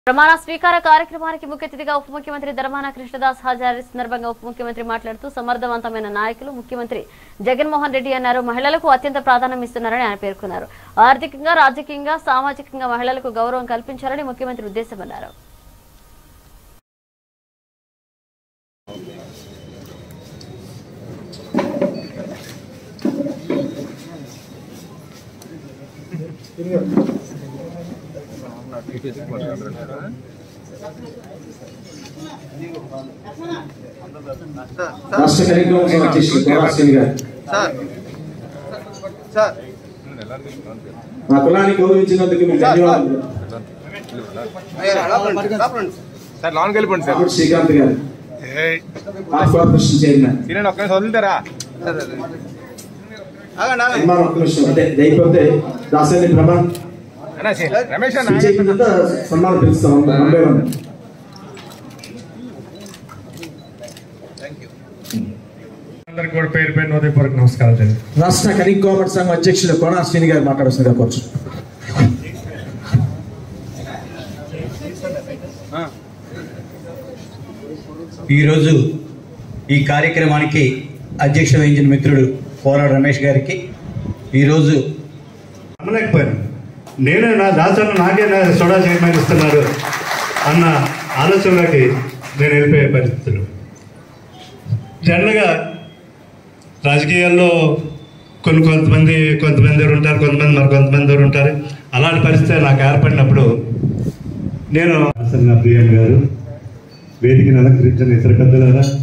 ప్రమాణ స్వీకార కార్యక్రమానికి ముఖ్య అతిథిగా ఉప ముఖ్యమంత్రి ధర్మాన కృష్ణదాస్ హాజరు ఈ సందర్భంగా ఉప ముఖ్యమంత్రి మాట్లాడుతూ సమర్థవంతమైన నాయకులు ముఖ్యమంత్రి జగన్మోహన్ రెడ్డి అన్నారు మహిళలకు అత్యంత ప్రాధాన్యం ఇస్తున్నారని ఆయన పేర్కొన్నారు ఆర్థికంగా రాజకీయంగా సామాజికంగా మహిళలకు గౌరవం కల్పించాలని ముఖ్యమంత్రి ఉద్దేశమన్నారు రాష్ట్ర కార్యక్రమం అధ్యక్షులు కోరాశ్రేణి గారు సార్ సార్ మా కులాన్ని గౌరవించినందుకు మీకు ధన్యవాదాలు రాపండి సార్ లోన్కి వెళ్ళిపోండి సార్ రాబర్ట్ శ్రీకాంత్ గారు ఆఫ్ కార్పొరేషన్ చైర్మన్ సీనియర్ ఒక్క నిమిషం వదులుతారా ఆగండి ఆగండి నిర్మాణ ఒక్క నిమిషం అదే ఇది అయిపోతే దాసరి ప్రమాణ్ అన్నా సీ- రమేష్ అన్న స్విచ్ అయిపోయిన తర్వాత సన్మానం పిలుస్తాం వన్ బై వన్ అందరికి కూడా పేరు పేరు హృదయపూర్వక నమస్కారం తెలియదు రాష్ట్ర కనిక్ గవర్నమెంట్ సంఘం అధ్యక్షులు కోనాశ్రేణి గారు మాట్లాడుతుందిగా కూర్చు ఈరోజు ఈ కార్యక్రమానికి అధ్యక్ష వహించిన మిత్రుడు పోరాడ రమేష్ గారికి ఈరోజు నమ్మలేకపోయాను నేనే నా దాసన్న నాకే నా సోడా చైర్మన్ ఇస్తున్నారు అన్న ఆలోచనలోకి నేను వెళ్ళిపోయే పరిస్థితులు జనరల్గా రాజకీయాల్లో కొన్ని కొంతమంది కొంతమంది ఎవరు ఉంటారు కొంతమంది మరి కొంతమంది ఎవరు ఉంటారు అలాంటి పరిస్థితి నాకు ఏర్పడినప్పుడు నేను ప్రసన్న ప్రియం గారు వేదికను అలంకరించిన ఇతర పెద్దలారా